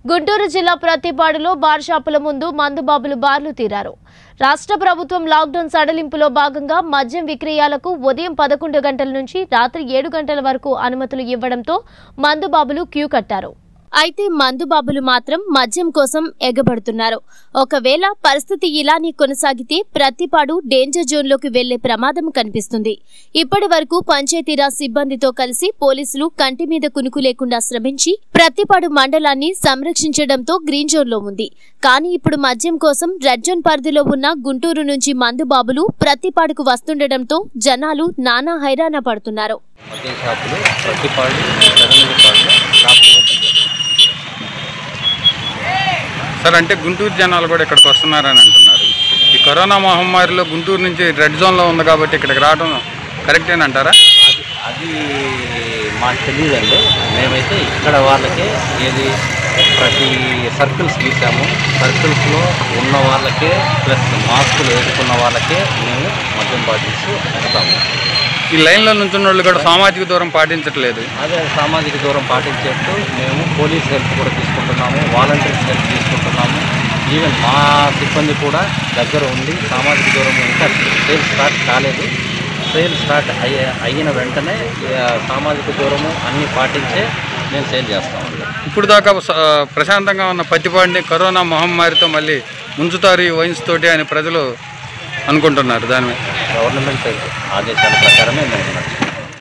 గుంటూరు జిల్లా ప్రతిపాడులో బార్ షాపుల ముందు మందుబాబులు బార్లు తీరారు రాష్ట్ర ప్రభుత్వం లాక్డౌన్ సడలింపులో భాగంగా మద్యం విక్రయాలకు ఉదయం పదకొండు గంటల నుంచి రాత్రి ఏడు గంటల వరకు అనుమతులు ఇవ్వడంతో మందుబాబులు క్యూ కట్టారు అయితే మందుబాబులు మాత్రం మద్యం కోసం ఎగబడుతున్నారు ఒకవేళ పరిస్థితి ఇలానే కొనసాగితే ప్రతిపాడు డేంజర్ జోన్లోకి వెళ్లే ప్రమాదం కనిపిస్తుంది ఇప్పటి వరకు పంచాయతీరాజ్ సిబ్బందితో కలిసి పోలీసులు కంటి మీద కునుకు లేకుండా శ్రమించి ప్రతిపాడు మండలాన్ని సంరక్షించడంతో గ్రీన్ జోన్లో ఉంది కానీ ఇప్పుడు మద్యం కోసం రెడ్ జోన్ పరిధిలో ఉన్న గుంటూరు నుంచి మందుబాబులు ప్రతిపాడుకు వస్తుండటంతో జనాలు నానా హైరాణ పడుతున్నారు మద్యం షాపులు ప్రతిపాడు చదనపాడులో షాపులు ఓపెన్ చేస్తాం సార్ అంటే గుంటూరు జనాలు కూడా ఇక్కడికి వస్తున్నారని అంటున్నారు ఈ కరోనా మహమ్మారిలో గుంటూరు నుంచి రెడ్ జోన్లో ఉంది కాబట్టి ఇక్కడికి రావడం కరెక్టేనంటారా అది అది మాకు తెలియదండి మేమైతే ఇక్కడ వాళ్ళకే ఏది ప్రతి సర్కిల్స్ గీసాము సర్కిల్స్లో ఉన్న వాళ్ళకే ప్లస్ మాస్కులు వేసుకున్న వాళ్ళకే మేము మద్యం పాటిస్తూ ఇస్తాము ఈ లైన్లో నుంచున్న వాళ్ళు కూడా సామాజిక దూరం పాటించట్లేదు అదే సామాజిక దూరం పాటించేట్టు మేము పోలీస్ హెల్ప్ కూడా తీసుకుంటున్నాము వాలంటీర్స్ హెల్ప్ తీసుకుంటున్నాము ఈవెన్ మా సిబ్బంది కూడా దగ్గర ఉంది సామాజిక దూరం ఇంకా సేల్ స్టార్ట్ కాలేదు సేల్ స్టార్ట్ అయ్యే అయిన వెంటనే ఆ, సామాజిక దూరము అన్నీ పాటించే మేము సేల్ చేస్తామండి ఇప్పుడు దాకా స- ప్రశాంతంగా ఉన్న పత్తిపాడిని కరోనా మహమ్మారితో మళ్ళీ ముంచుతారు ఈ వైన్స్ తోటి అని ప్రజలు అనుకుంటున్నారు దాని మీద గవర్నమెంట్ ఆదేశాల ప్రకారమే మేము నడుచుకుంటాం